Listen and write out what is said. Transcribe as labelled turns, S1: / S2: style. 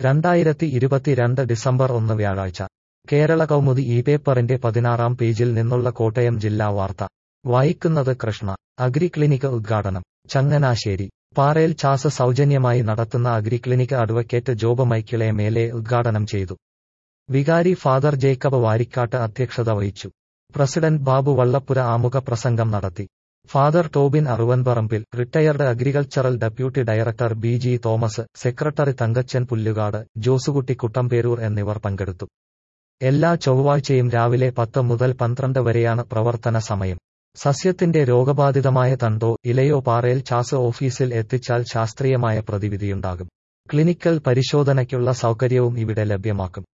S1: രണ്ടായിരത്തി ഇരുപത്തിരണ്ട് ഡിസംബർ ഒന്ന് വ്യാഴാഴ്ച കേരള കൗമുദി ഈ പേപ്പറിന്റെ പതിനാറാം പേജിൽ നിന്നുള്ള കോട്ടയം ജില്ലാ വാർത്ത വായിക്കുന്നത് കൃഷ്ണ അഗ്രി ക്ലിനിക്ക് ഉദ്ഘാടനം ചങ്ങനാശ്ശേരി പാറയിൽ ചാസ് സൗജന്യമായി നടത്തുന്ന അഗ്രി ക്ലിനിക്ക് അഡ്വക്കേറ്റ് ജോബ് മൈക്കിളെ മേലെ ഉദ്ഘാടനം ചെയ്തു വികാരി ഫാദർ ജേക്കബ് വാരിക്കാട്ട് അധ്യക്ഷത വഹിച്ചു പ്രസിഡന്റ് ബാബു വള്ളപ്പുര ആമുഖ പ്രസംഗം നടത്തി father Tobin Aruvanparambil retired agricultural deputy director B G Thomas secretary Thankachan Pullukad Josekutty Kuttamperoor എന്നിവർ പങ്കെടുത്തു എല്ലാ ചൊവ്വാഴ്ചയും രാവിലെ പത്ത് മുതൽ പന്ത്രണ്ട് വരെയാണ് പ്രവർത്തന സമയം സസ്യത്തിന്റെ രോഗബാധിതമായ തണ്ടോ ഇലയോ പാറയിൽ ചാസ് ഓഫീസിൽ എത്തിച്ചാൽ ശാസ്ത്രീയമായ പ്രതിവിധിയുണ്ടാകും ക്ലിനിക്കൽ പരിശോധനയ്ക്കുള്ള സൗകര്യവും ഇവിടെ ലഭ്യമാക്കും